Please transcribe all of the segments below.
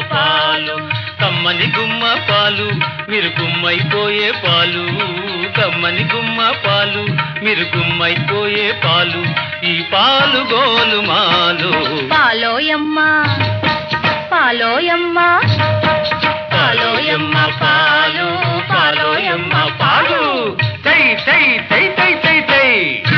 పాలు కమ్మని గుమ్మ పాలు మీరు గుమ్మైపోయే పాలు కమ్మని గుమ్మ పాలు మీరు గుమ్మైపోయే పాలు ఈ పాలు గోలు మాలు పాలోయమ్మ పాలోయమ్మ పాలోయమ్మ పాలు పాలోయమ్మ పాలు తై తై తై తై తై తై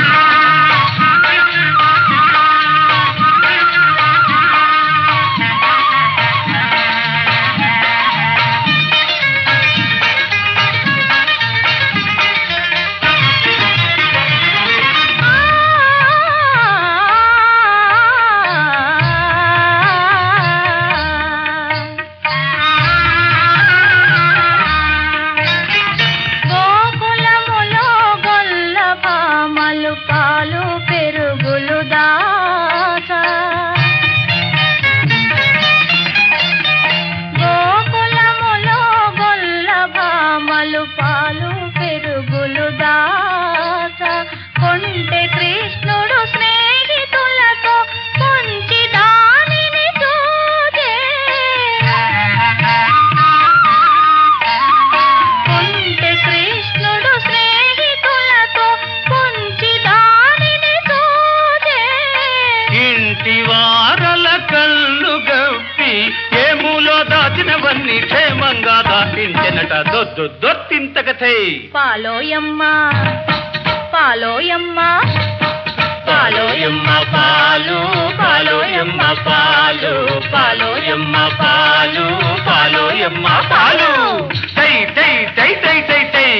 గోకులములో గొల్ల పామలు పాలు పెరుగులు దాచ గోకులములో గొల్ల భామలు పాలు పెరుగులు దాచ కొంటె కృష్ణుడు స్నేహితులతో కొంచి దానిని చూచే కొంటె కృష్ణుడు స్నేహితులతో కొంచి దానిని చూచే ఇంటి వారల కళ్ళు గప్పి ఏములో దాచినవన్నీ క్షేమంగా దాటించెనట దొద్దు దొత్తింతకథై పాలోయమ్మ పాలోయమ్మ పాలోయమ్మ పాలు పాలోయమ్మ పాలు పాలోయమ్మ పాలు పాలోయమ్మ పాలు తై తై తై తై తై తై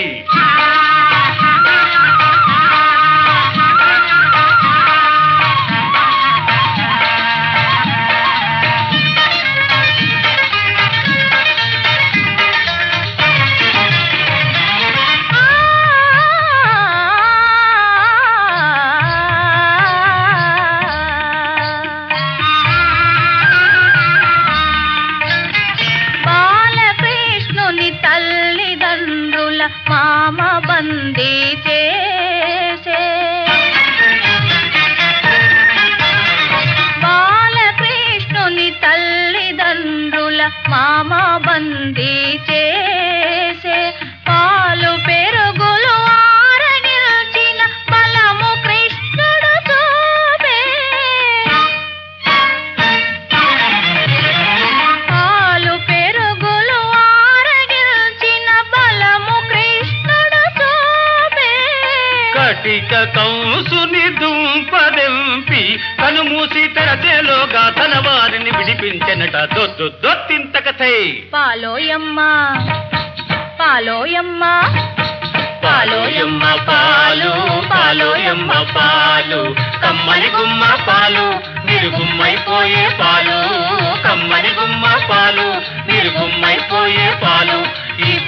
బాలకృష్ణుని తల్లిదండ్రుల మామ బందీ చేసే బాలకృష్ణుని తల్లిదండ్రుల మామ బందీ చేసే పాలు పెరుగులు ఆరగిల్చిన బలము కృష్ణుడు చూపే పాలు పెరుగులు ఆరగిల్చిన బలము కృష్ణుడు చూపే కటిక కంసుని దుంపదెంపి కనుమూసి తెరచేలోగా తన వారిని విడిపించెనట దొద్దు దొత్తింతకథై పాలోయమ్మ పాలోయమ్మ పాలోయమ్మ పాలు పాలోయమ్మ పాలు కమ్మని గుమ్మ పాలు మీరు గుమ్మైపోయే పాలు కమ్మని గుమ్మ పాలు మీరు గుమ్మైపోయే పాలు ఈ